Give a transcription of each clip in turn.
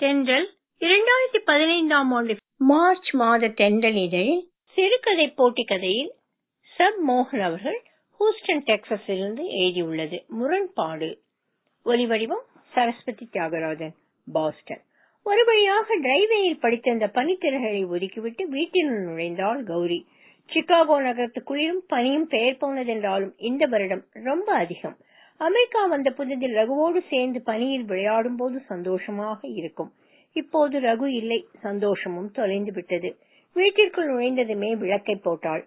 தென்றல் இரண்டாயிரத்தி பதினைந்தாம் ஆண்டு மார்ச் மாத தென்றல் இதழில் சிறுகதை போட்டி கதையில் சப் மோகன் அவர்கள் ஹூஸ்டன் டெக்சஸிலிருந்து எழுதியுள்ளது முரண்பாடு ஒலிவடிவம் சரஸ்வதி தியாகராஜன் பாஸ்டன் ஒரு வழியாக டிரைவேயில் படித்திருந்த பனித்திரைகளை ஒதுக்கிவிட்டு வீட்டினுள் நுழைந்தாள் கௌரி சிகாகோ நகரத்து குளிரும் பனியும் பெயர் போனதென்றாலும் இந்த வருடம் ரொம்ப அதிகம் அமெரிக்கா வந்த புதிதில் ரகுவோடு சேர்ந்து பனியில் விளையாடும் போது சந்தோஷமாக இருக்கும் இப்போது ரகு இல்லை சந்தோஷமும் தொலைந்து விட்டது வீட்டிற்குள் நுழைந்ததுமே விளக்கை போட்டாள்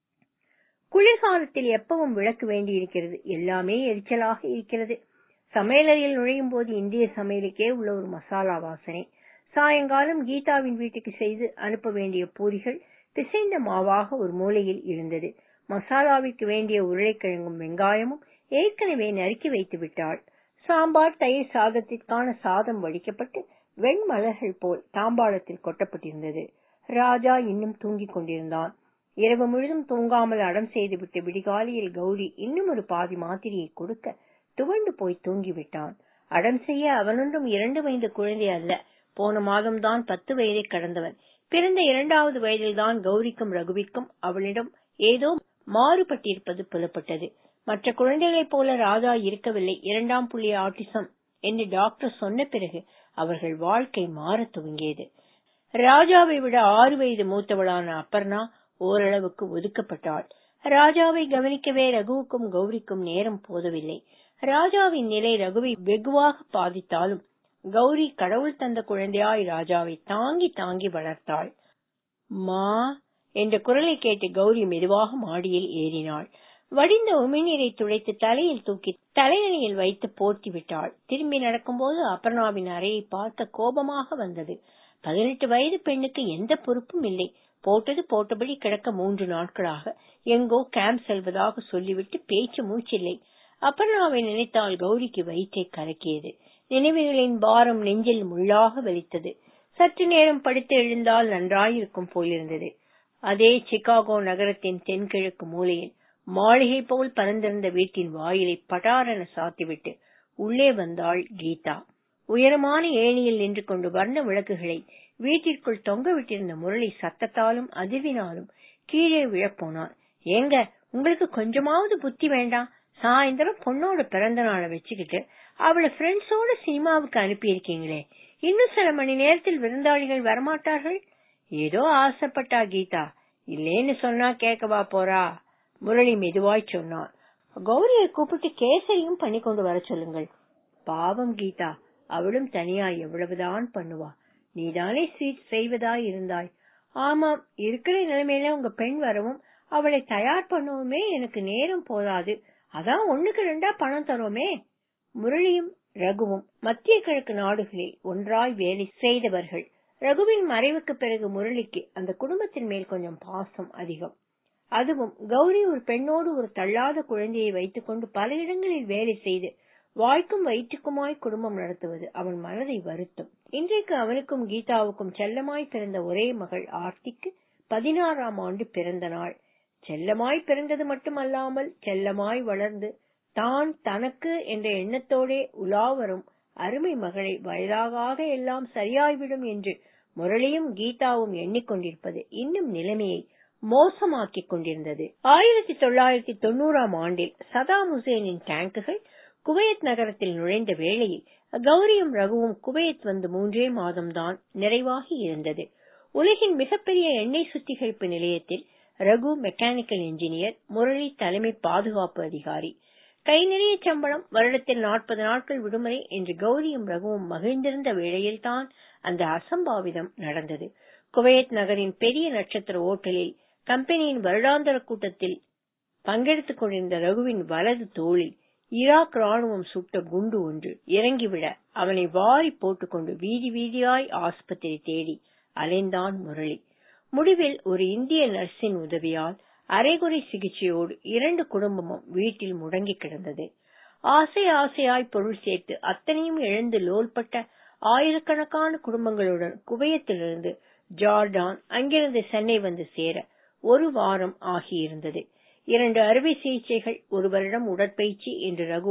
குளிர்காலத்தில் எப்பவும் விளக்கு வேண்டியிருக்கிறது எல்லாமே எரிச்சலாக இருக்கிறது சமையலறையில் நுழையும் போது இந்திய சமையலுக்கே உள்ள ஒரு மசாலா வாசனை சாயங்காலம் கீதாவின் வீட்டுக்கு செய்து அனுப்ப வேண்டிய பூரிகள் பிசைந்த மாவாக ஒரு மூலையில் இருந்தது மசாலாவிற்கு வேண்டிய உருளைக்கிழங்கும் வெங்காயமும் ஏற்கனவே நறுக்கி வைத்து விட்டாள் சாம்பார் தயிர் சாதத்திற்கான சாதம் வடிக்கப்பட்டு வெண்மலர்கள் போல் தாம்பாளத்தில் கொட்டப்பட்டிருந்தது ராஜா இன்னும் தூங்கிக் கொண்டிருந்தான் இரவு முழுதும் தூங்காமல் அடம் செய்துவிட்டு விடிகாலையில் கௌரி இன்னும் ஒரு பாதி மாத்திரையை கொடுக்க துவண்டு போய் தூங்கிவிட்டான் அடம் செய்ய அவனொன்றும் இரண்டு வயது குழந்தை அல்ல போன மாதம்தான் பத்து வயதை கடந்தவன் பிறந்த இரண்டாவது வயதில்தான் கௌரிக்கும் ரகுவிற்கும் அவளிடம் ஏதோ மாறுபட்டிருப்பது புலப்பட்டது மற்ற குழந்தைகளைப் போல ராஜா இருக்கவில்லை இரண்டாம் புள்ளி ஆட்டிசம் என்று டாக்டர் சொன்ன பிறகு அவர்கள் வாழ்க்கை மாறத் துவங்கியது ராஜாவை விட ஆறு வயது மூத்தவளான அப்பர்ணா ஓரளவுக்கு ஒதுக்கப்பட்டாள் ராஜாவை கவனிக்கவே ரகுவுக்கும் கௌரிக்கும் நேரம் போதவில்லை ராஜாவின் நிலை ரகுவை வெகுவாக பாதித்தாலும் கௌரி கடவுள் தந்த குழந்தையாய் ராஜாவை தாங்கி தாங்கி வளர்த்தாள் மா என்ற குரலை கேட்டு கௌரி மெதுவாக மாடியில் ஏறினாள் வடிந்த உமிழ்நீரை துடைத்து தலையில் தூக்கி தலையணையில் வைத்து போர்த்தி விட்டாள் திரும்பி நடக்கும்போது அபர்ணாவின் அறையை பார்க்க கோபமாக வந்தது பதினெட்டு வயது பெண்ணுக்கு எந்த பொறுப்பும் இல்லை போட்டது போட்டபடி கிடக்க மூன்று நாட்களாக எங்கோ கேம்ப் செல்வதாக சொல்லிவிட்டு பேச்சு மூச்சில்லை அபர்ணாவை நினைத்தால் கௌரிக்கு வயிற்றை கலக்கியது நினைவுகளின் பாரம் நெஞ்சில் முள்ளாக வலித்தது சற்று நேரம் படுத்து எழுந்தால் நன்றாயிருக்கும் போலிருந்தது அதே சிகாகோ நகரத்தின் தென்கிழக்கு மூலையில் மாளிகை போல் பறந்திருந்த வீட்டின் வாயிலை பட்டாரென சாத்திவிட்டு உள்ளே வந்தாள் கீதா உயரமான ஏணியில் நின்று கொண்டு வர்ண விளக்குகளை வீட்டிற்குள் தொங்க விட்டிருந்த முரளி சத்தத்தாலும் அதிர்வினாலும் கீழே விழப்போனான் ஏங்க உங்களுக்கு கொஞ்சமாவது புத்தி வேண்டாம் சாயந்தரம் பொண்ணோட பிறந்த நாளை வச்சுக்கிட்டு அவளை ஃப்ரெண்ட்ஸோட சினிமாவுக்கு அனுப்பியிருக்கீங்களே இன்னும் சில மணி நேரத்தில் விருந்தாளிகள் வரமாட்டார்கள் ஏதோ ஆசைப்பட்டா கீதா இல்லேன்னு சொன்னா கேட்கவா போறா முரளி மெதுவாய் சொன்னான் கௌரியை கூப்பிட்டு கேசரியும் பண்ணி கொண்டு வர சொல்லுங்கள் பாவம் கீதா அவளும் தனியா எவ்வளவுதான் பண்ணுவா நீதானே ஸ்வீட் செய்வதாய் இருந்தாய் ஆமாம் இருக்கிற நிலைமையில உங்க பெண் வரவும் அவளை தயார் பண்ணவுமே எனக்கு நேரம் போதாது அதான் ஒண்ணுக்கு ரெண்டா பணம் தரோமே முரளியும் ரகுவும் மத்திய கிழக்கு நாடுகளில் ஒன்றாய் வேலை செய்தவர்கள் ரகுவின் மறைவுக்கு பிறகு முரளிக்கு அந்த குடும்பத்தின் மேல் கொஞ்சம் பாசம் அதிகம் அதுவும் கௌரி ஒரு பெண்ணோடு ஒரு தள்ளாத குழந்தையை வைத்துக்கொண்டு பல இடங்களில் வேலை செய்து வாய்க்கும் வயிற்றுக்குமாய் குடும்பம் நடத்துவது அவன் மனதை வருத்தும் இன்றைக்கு அவனுக்கும் கீதாவுக்கும் செல்லமாய் பிறந்த ஒரே மகள் ஆர்த்திக்கு பதினாறாம் ஆண்டு பிறந்த நாள் செல்லமாய் பிறந்தது மட்டுமல்லாமல் செல்லமாய் வளர்ந்து தான் தனக்கு என்ற எண்ணத்தோடே உலா வரும் அருமை மகளை வயதாக எல்லாம் சரியாய்விடும் என்று முரளியும் கீதாவும் எண்ணிக்கொண்டிருப்பது இன்னும் நிலைமையை மோசமாக்கிக் கொண்டிருந்தது ஆயிரத்தி தொள்ளாயிரத்தி தொண்ணூறாம் ஆண்டில் சதாம் ஹுசேனின் டேங்குகள் குவைத் நகரத்தில் நுழைந்த வேளையில் கௌரியும் ரகுவும் குவைத் வந்து மூன்றே மாதம்தான் நிறைவாகி இருந்தது உலகின் மிகப்பெரிய எண்ணெய் சுத்திகரிப்பு நிலையத்தில் ரகு மெக்கானிக்கல் இன்ஜினியர் முரளி தலைமை பாதுகாப்பு அதிகாரி கை நிறைய சம்பளம் வருடத்தில் நாற்பது நாட்கள் விடுமுறை என்று கௌரியும் ரகுவும் மகிழ்ந்திருந்த வேளையில்தான் அந்த அசம்பாவிதம் நடந்தது குவைத் நகரின் பெரிய நட்சத்திர ஓட்டலில் கம்பெனியின் வருடாந்திர கூட்டத்தில் பங்கெடுத்துக் கொண்டிருந்த ரகுவின் வலது தோளில் ஈராக் ராணுவம் சுட்ட குண்டு ஒன்று இறங்கிவிட அவனை வாரி போட்டுக்கொண்டு வீதி வீதியாய் ஆஸ்பத்திரி தேடி அலைந்தான் முரளி முடிவில் ஒரு இந்திய நர்ஸின் உதவியால் அரைகுறை சிகிச்சையோடு இரண்டு குடும்பமும் வீட்டில் முடங்கி கிடந்தது ஆசை ஆசையாய் பொருள் சேர்த்து அத்தனையும் இழந்து லோல்பட்ட ஆயிரக்கணக்கான குடும்பங்களுடன் குவையத்திலிருந்து ஜார்டான் அங்கிருந்து சென்னை வந்து சேர ஒரு வாரம் ஆகியிருந்தது இரண்டு அறுவை சிகிச்சைகள் ஒரு வருடம் உடற்பயிற்சி என்று ரகு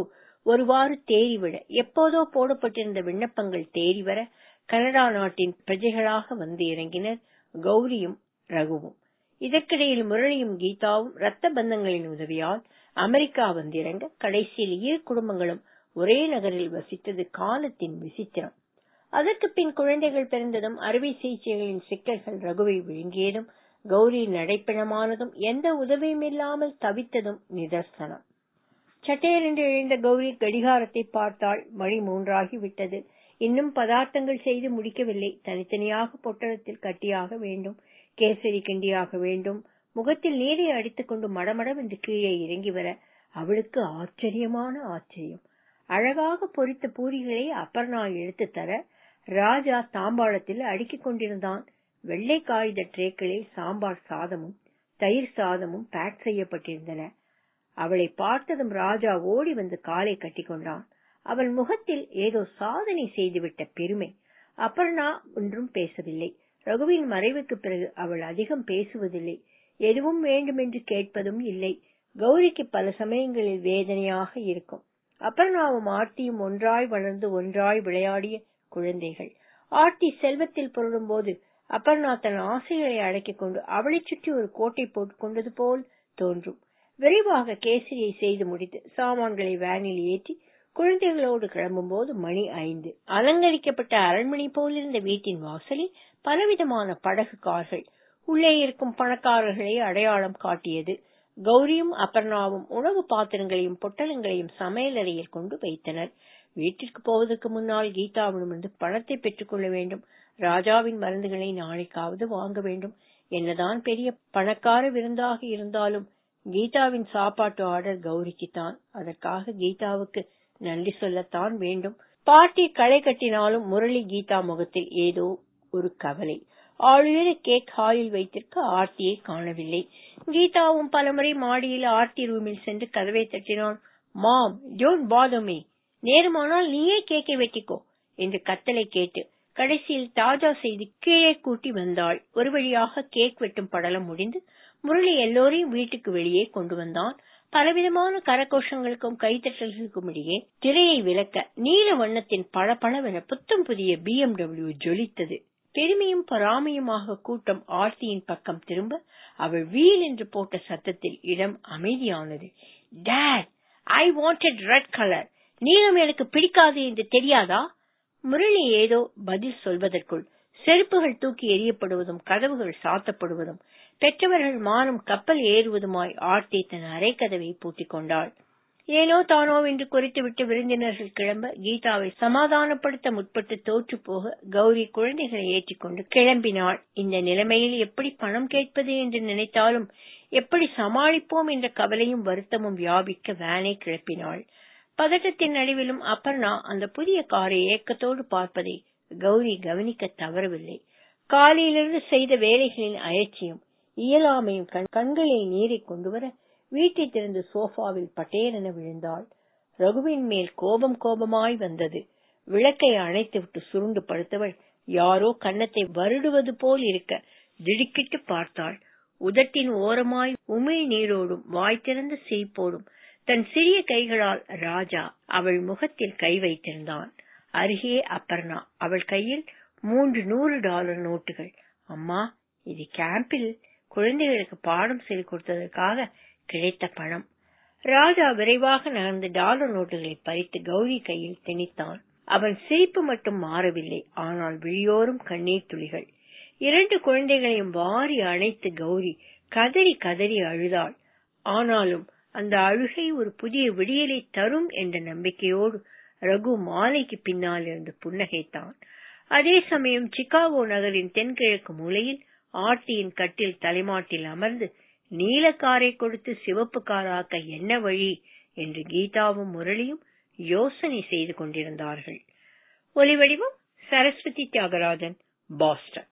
ஒருவாறு தேறிவிட எப்போதோ போடப்பட்டிருந்த விண்ணப்பங்கள் தேறி வர கனடா நாட்டின் பிரஜைகளாக வந்து இறங்கினர் கௌரியும் ரகுவும் இதற்கிடையில் முரளியும் கீதாவும் ரத்த பந்தங்களின் உதவியால் அமெரிக்கா வந்திறங்க கடைசியில் இரு குடும்பங்களும் ஒரே நகரில் வசித்தது காலத்தின் விசித்திரம் அதற்கு பின் குழந்தைகள் பிறந்ததும் அறுவை சிகிச்சைகளின் சிக்கல்கள் ரகுவை விழுங்கியதும் கௌரி நடைப்பிணமானதும் எந்த உதவியும் இல்லாமல் தவித்ததும் நிதர்சனம் சட்டேர் என்று எழுந்த கௌரி கடிகாரத்தை பார்த்தாள் மணி மூன்றாகி விட்டது இன்னும் பதார்த்தங்கள் செய்து முடிக்கவில்லை தனித்தனியாக பொட்டலத்தில் கட்டியாக வேண்டும் கேசரி கிண்டியாக வேண்டும் முகத்தில் நீரை அடித்துக் கொண்டு மடமடவென்று கீழே இறங்கி வர அவளுக்கு ஆச்சரியமான ஆச்சரியம் அழகாக பொரித்த பூரிகளை அப்பர்ணா எடுத்து தர ராஜா தாம்பாளத்தில் அடுக்கிக் கொண்டிருந்தான் வெள்ளை காகித ட்ரேக்களில் சாம்பார் சாதமும் தயிர் சாதமும் பேக் செய்யப்பட்டிருந்தன அவளை பார்த்ததும் ராஜா ஓடி வந்து காலை கட்டிக்கொண்டான் அவள் முகத்தில் ஏதோ சாதனை செய்துவிட்ட பெருமை அபர்ணா ஒன்றும் பேசவில்லை ரகுவின் மறைவுக்கு பிறகு அவள் அதிகம் பேசுவதில்லை எதுவும் வேண்டுமென்று கேட்பதும் இல்லை கௌரிக்கு பல சமயங்களில் வேதனையாக இருக்கும் அபர்ணாவும் ஆர்த்தியும் ஒன்றாய் வளர்ந்து ஒன்றாய் விளையாடிய குழந்தைகள் ஆர்த்தி செல்வத்தில் புரளும் போது அபர்ணா தன் ஆசைகளை அடக்கிக் கொண்டு அவளை சுற்றி ஒரு கோட்டை போட்டுக் கொண்டது போல் தோன்றும் விரைவாக கேசரியை செய்து முடித்து சாமான்களை வேனில் ஏற்றி குழந்தைகளோடு கிளம்பும் போது மணி ஐந்து அலங்கரிக்கப்பட்ட அரண்மனை போலிருந்த வீட்டின் வாசலில் பலவிதமான படகு கார்கள் உள்ளே இருக்கும் பணக்காரர்களை அடையாளம் காட்டியது கௌரியும் அபர்ணாவும் உணவு பாத்திரங்களையும் பொட்டலங்களையும் சமையலறையில் கொண்டு வைத்தனர் வீட்டிற்கு போவதற்கு முன்னால் கீதாவிடமிருந்து பணத்தை பெற்றுக் கொள்ள வேண்டும் ராஜாவின் மருந்துகளை நாளைக்காவது வாங்க வேண்டும் என்னதான் பெரிய பணக்கார விருந்தாக இருந்தாலும் கீதாவின் சாப்பாட்டு ஆர்டர் கௌரிக்குத்தான் அதற்காக கீதாவுக்கு நன்றி சொல்லத்தான் வேண்டும் பாட்டி களை கட்டினாலும் முரளி கீதா முகத்தில் ஏதோ ஒரு கவலை ஆளுயர கேக் ஹாலில் வைத்திருக்க ஆர்த்தியை காணவில்லை கீதாவும் பலமுறை மாடியில் ஆர்த்தி ரூமில் சென்று கதவை தட்டினான் மாம் டோன்ட் பாதர் மீ நேரமானால் நீயே கேக்கை வெட்டிக்கோ என்று கத்தலை கேட்டு கடைசியில் தாஜா செய்து கீழே கூட்டி வந்தாள் ஒரு வழியாக கேக் வெட்டும் படலம் முடிந்து முரளி எல்லோரையும் வீட்டுக்கு வெளியே கொண்டு வந்தான் பலவிதமான கரகோஷங்களுக்கும் கைத்தட்டல்களுக்கும் இடையே திரையை விலக்க நீல வண்ணத்தின் பளபளவென புத்தம் புதிய பி எம் டபிள்யூ ஜொலித்தது பெருமையும் பொறாமையுமாக கூட்டம் ஆர்த்தியின் பக்கம் திரும்ப அவள் வீல் என்று போட்ட சத்தத்தில் இடம் அமைதியானது dad I wanted red colour நீலம் எனக்கு பிடிக்காது என்று தெரியாதா முரளி ஏதோ பதில் சொல்வதற்குள் செருப்புகள் தூக்கி எறியப்படுவதும் கதவுகள் சாத்தப்படுவதும் பெற்றவர்கள் மானம் கப்பல் ஏறுவதுமாய் ஆர்த்தி தன் அரை கதவை பூட்டிக் கொண்டாள் ஏனோ தானோ என்று குறித்துவிட்டு விருந்தினர்கள் கிளம்ப கீதாவை சமாதானப்படுத்த முற்பட்டு தோற்று போக கௌரி குழந்தைகளை ஏற்றிக்கொண்டு கிளம்பினாள் இந்த நிலைமையில் எப்படி பணம் கேட்பது என்று நினைத்தாலும் எப்படி சமாளிப்போம் என்ற கவலையும் வருத்தமும் வியாபிக்க வேனை கிளப்பினாள் பதட்டத்தின் நடுவிலும் அப்பர்ணா அந்த புதிய காரை ஏக்கத்தோடு பார்ப்பதை கௌரி கவனிக்க தவறவில்லை காலையிலிருந்து செய்த வேலைகளின் அயற்சியும் இயலாமையும் கண்களில் நீரை கொண்டு வர வீட்டை திறந்து சோஃபாவில் பட்டேரென விழுந்தாள் ரகுவின் மேல் கோபம் கோபமாய் வந்தது விளக்கை அணைத்து விட்டு சுருண்டு படுத்தவள் யாரோ கன்னத்தை வருடுவது போல் இருக்க திடுக்கிட்டு பார்த்தாள் உதட்டின் ஓரமாய் உமிழ் நீரோடும் வாய் திறந்த சிரிப்போடும் தன் சிறிய கைகளால் ராஜா அவள் முகத்தில் கை வைத்திருந்தான் அருகே அப்பர்ணா அவள் கையில் மூன்று நூறு டாலர் நோட்டுகள் அம்மா இது கேம்பில் குழந்தைகளுக்கு பாடம் சொல்லிக் கொடுத்ததற்காக கிடைத்த பணம் ராஜா விரைவாக நகர்ந்து டாலர் நோட்டுகளை பறித்து கௌரி கையில் திணித்தான் அவன் சிரிப்பு மட்டும் மாறவில்லை ஆனால் விழியோரும் கண்ணீர் துளிகள் இரண்டு குழந்தைகளையும் வாரி அணைத்து கௌரி கதறி கதறி அழுதாள் ஆனாலும் அந்த அழுகை ஒரு புதிய விடியலை தரும் என்ற நம்பிக்கையோடு ரகு மாலைக்கு பின்னால் இருந்து புன்னகைத்தான் அதே சமயம் சிகாகோ நகரின் தென்கிழக்கு மூலையில் ஆர்த்தியின் கட்டில் தலைமாட்டில் அமர்ந்து நீலக்காரை கொடுத்து சிவப்பு காராக்க என்ன வழி என்று கீதாவும் முரளியும் யோசனை செய்து கொண்டிருந்தார்கள் ஒலிவடிவம் சரஸ்வதி தியாகராஜன் பாஸ்டன்